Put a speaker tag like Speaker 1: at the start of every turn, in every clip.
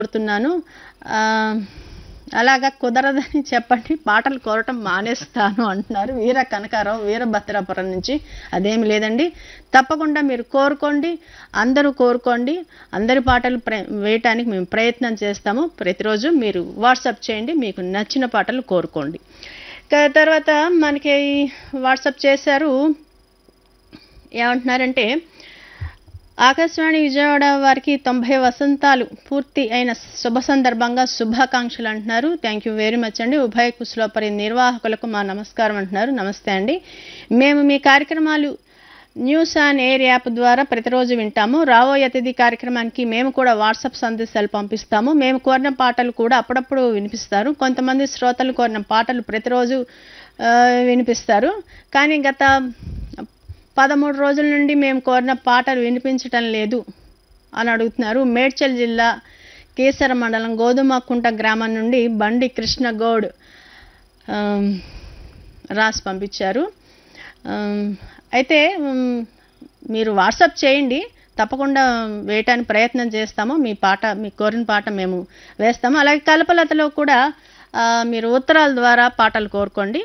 Speaker 1: కోరుతున్నాను ఆ, అలాగా కుదరదని చెప్పండి పాటలు కోరటం మానేస్తాను అంటున్నారు వీర కనకారావు వీరభద్రాపురం నుంచి అదేమి లేదండి తప్పకుండా మీరు కోరుకోండి అందరూ కోరుకోండి అందరి పాటలు ప్ర వేయటానికి మేము ప్రయత్నం చేస్తాము ప్రతిరోజు మీరు వాట్సాప్ చేయండి మీకు నచ్చిన పాటలు కోరుకోండి ఇక తర్వాత మనకి వాట్సాప్ చేశారు ఏమంటున్నారంటే ఆకాశవాణి విజయవాడ వారికి తొంభై వసంతాలు పూర్తి అయిన శుభ సందర్భంగా శుభాకాంక్షలు అంటున్నారు థ్యాంక్ యూ వెరీ మచ్ అండి ఉభయ కుశలోపరి నిర్వాహకులకు మా నమస్కారం అంటున్నారు నమస్తే అండి మేము మీ కార్యక్రమాలు న్యూస్ ఆన్ ఎయిర్ యాప్ ద్వారా ప్రతిరోజు వింటాము రాబోయే అతిథి కార్యక్రమానికి మేము కూడా వాట్సాప్ సందేశాలు పంపిస్తాము మేము కోరిన పాటలు కూడా అప్పుడప్పుడు వినిపిస్తారు కొంతమంది శ్రోతలు కోరిన పాటలు ప్రతిరోజు ఆ, వినిపిస్తారు కానీ గత పదమూడు రోజుల నుండి మేము కోరిన పాటలు వినిపించటం లేదు అని అడుగుతున్నారు మేడ్చల్ జిల్లా కేసర మండలం గోధుమకుంట గ్రామం నుండి బండి కృష్ణ గౌడ్ ఆమ్, రాసి పంపించారు ఆమ్, అయితే ఉమ్, మీరు వాట్సాప్ చేయండి తప్పకుండా వేయటానికి ప్రయత్నం చేస్తాము మీ పాట మీ కోరిన పాట మేము వేస్తాము అలాగే కల్పలతలో కూడా ఆ, మీరు ఉత్తరాల ద్వారా పాటలు కోరుకోండి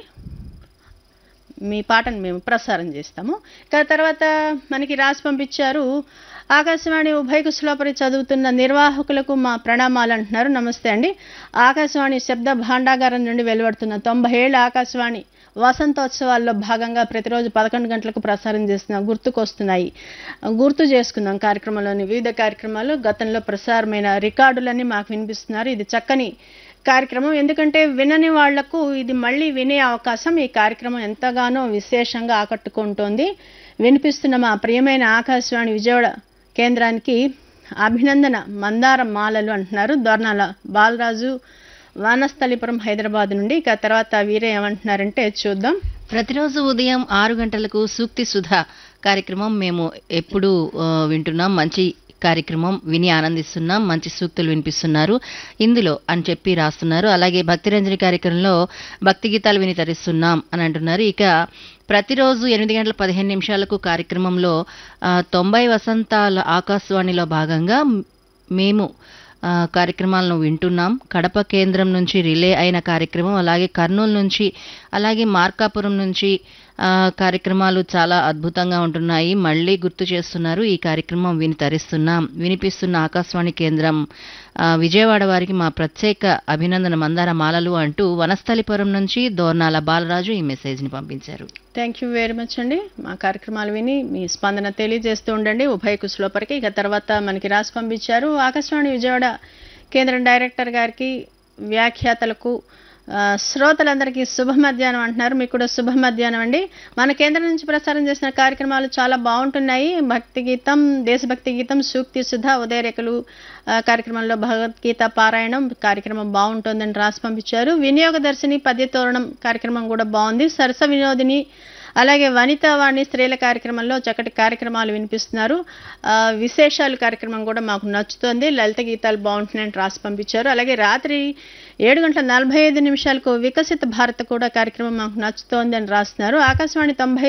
Speaker 1: మీ పాటను మేము ప్రసారం చేస్తాము ఇక తర్వాత మనకి రాసి పంపించారు ఆకాశవాణి ఉభయ కుశలోపరి చదువుతున్న నిర్వాహకులకు మా ప్రణామాలు అంటున్నారు నమస్తే అండి ఆకాశవాణి శబ్ద భాండాగారం నుండి వెలువడుతున్న తొంభై ఏళ్ళ ఆకాశవాణి వసంతోత్సవాల్లో భాగంగా ప్రతిరోజు పదకొండు గంటలకు ప్రసారం చేస్తున్న గుర్తుకొస్తున్నాయి గుర్తు చేసుకుందాం కార్యక్రమంలోని వివిధ కార్యక్రమాలు గతంలో ప్రసారమైన రికార్డులన్నీ మాకు వినిపిస్తున్నారు ఇది చక్కని కార్యక్రమం ఎందుకంటే వినని వాళ్లకు ఇది మళ్ళీ వినే అవకాశం ఈ కార్యక్రమం ఎంతగానో విశేషంగా ఆకట్టుకుంటోంది వినిపిస్తున్న మా ప్రియమైన ఆకాశవాణి విజయవాడ కేంద్రానికి అభినందన మందార మాలలు అంటున్నారు దొర్నాల బాలరాజు వానస్థలిపురం హైదరాబాద్ నుండి ఇక తర్వాత వీరే ఏమంటున్నారంటే చూద్దాం
Speaker 2: ప్రతిరోజు ఉదయం ఆరు గంటలకు సూక్తి సుధా కార్యక్రమం మేము ఎప్పుడు ఆ, వింటున్నాం మంచి కార్యక్రమం విని ఆనందిస్తున్నాం మంచి సూక్తులు వినిపిస్తున్నారు ఇందులో అని చెప్పి రాస్తున్నారు అలాగే భక్తిరంజని కార్యక్రమంలో భక్తి గీతాలు విని తరిస్తున్నాం అని అంటున్నారు ఇక ప్రతిరోజు ఎనిమిది గంటల పదిహేను నిమిషాలకు కార్యక్రమంలో ఆ, తొంభై వసంతాల ఆకాశవాణిలో భాగంగా మేము ఆ, కార్యక్రమాలను వింటున్నాం కడప కేంద్రం నుంచి రిలే అయిన కార్యక్రమం అలాగే కర్నూలు నుంచి అలాగే మార్కాపురం నుంచి ఆ, కార్యక్రమాలు చాలా అద్భుతంగా ఉంటున్నాయి మళ్ళీ గుర్తు చేస్తున్నారు ఈ కార్యక్రమం విని తరిస్తున్నాం వినిపిస్తున్న ఆకాశవాణి కేంద్రం ఆ, విజయవాడ వారికి మా ప్రత్యేక అభినందన మందార మాలలు అంటూ వనస్థలిపురం నుంచి దోర్నాల బాలరాజు ఈ మెసేజ్ని పంపించారు
Speaker 1: థ్యాంక్ యూ వెరీ మచ్ అండి మా కార్యక్రమాలు విని మీ స్పందన తెలియజేస్తూ ఉండండి ఉభయ కుశలోపరికి ఇక తర్వాత మనకి రాసి పంపించారు ఆకాశవాణి విజయవాడ కేంద్రం డైరెక్టర్ గారికి వ్యాఖ్యాతలకు ఆ, శ్రోతలందరికీ శుభ మధ్యాహ్నం అంటున్నారు మీకు కూడా శుభ మధ్యాహ్నం అండి మన కేంద్రం నుంచి ప్రసారం చేసిన కార్యక్రమాలు చాలా బాగుంటున్నాయి భక్తి గీతం దేశభక్తి గీతం సూక్తి సుధా ఉదయరేఖలు ఆ, కార్యక్రమంలో భగవద్గీత పారాయణం కార్యక్రమం బాగుంటుందని రాసి పంపించారు వినియోగదర్శిని పద్యతోరణం కార్యక్రమం కూడా బాగుంది సరస వినోదిని అలాగే వనితావాణి స్త్రీల కార్యక్రమంలో చక్కటి కార్యక్రమాలు వినిపిస్తున్నారు ఆ, విశేషాలు కార్యక్రమం కూడా మాకు నచ్చుతోంది లలిత గీతాలు బాగుంటున్నాయని రాసి పంపించారు అలాగే రాత్రి ఏడు గంటల నలభై ఐదు నిమిషాలకు వికసిత భారత్ కూడా కార్యక్రమం మాకు నచ్చుతోంది అని రాస్తున్నారు ఆకాశవాణి తొంభై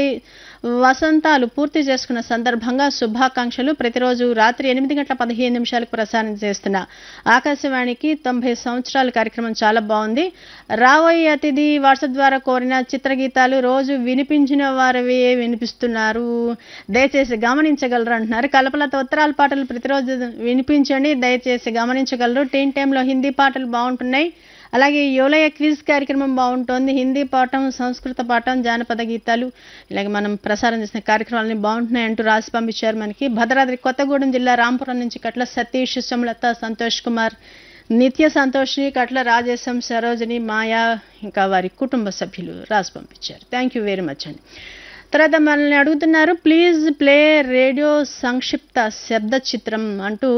Speaker 1: వసంతాలు పూర్తి చేసుకున్న సందర్భంగా శుభాకాంక్షలు ప్రతిరోజు రాత్రి ఎనిమిది గంటల పదిహేను నిమిషాలకు ప్రసారం చేస్తున్న ఆకాశవాణికి తొంభై సంవత్సరాల కార్యక్రమం చాలా బాగుంది రాబోయే అతిథి వాట్సాప్ ద్వారా కోరిన చిత్రగీతాలు రోజు వినిపించిన వారివే వినిపిస్తున్నారు దయచేసి గమనించగలరు అంటున్నారు కల్పలత ఉత్తరాల పాటలు ప్రతిరోజు వినిపించండి దయచేసి గమనించగలరు టీన్ టైంలో హిందీ పాటలు బాగుంటున్నాయి అలాగే యోలయ క్విజ్ కార్యక్రమం బాగుంటుంది హిందీ పాఠం సంస్కృత పాఠం జానపద గీతాలు ఇలాగే మనం ప్రసారం చేసిన కార్యక్రమాలని బాగుంటున్నాయి అంటూ రాసి పంపించారు మనకి భద్రాద్రి కొత్తగూడెం జిల్లా రాంపురం నుంచి కట్ల సతీష్ సుమలత సంతోష్ కుమార్ నిత్య సంతోష్ని కట్ల రాజేశం సరోజిని మాయా ఇంకా వారి కుటుంబ సభ్యులు రాసి పంపించారు థ్యాంక్ యూ వెరీ మచ్ అండి తర్వాత మనల్ని అడుగుతున్నారు ప్లీజ్ ప్లే రేడియో సంక్షిప్త శబ్ద చిత్రం అంటూ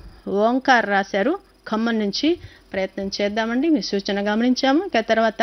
Speaker 1: ఓంకార్ రాశారు ఖమ్మం నుంచి ప్రయత్నం చేద్దామండి మీ సూచన గమనించాము ఇక తర్వాత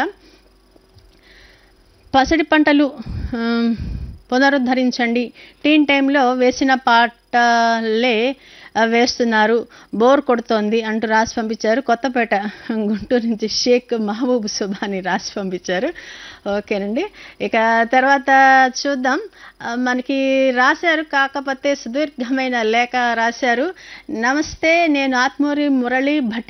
Speaker 1: పసిడి పంటలు ఆమ్, పునరుద్ధరించండి టీన్ టైంలో వేసిన పాటలే ఆ, వేస్తున్నారు బోర్ కొడుతోంది అంటూ రాసి పంపించారు కొత్తపేట గుంటూరు నుంచి షేక్ మహబూబ్ సుబాని రాసి పంపించారు ఓకేనండి ఇక తర్వాత చూద్దాం ఆ, మనకి రాశారు కాకపోతే సుదీర్ఘమైన లేఖ రాశారు నమస్తే నేను ఆత్మూరి మురళి భట్టి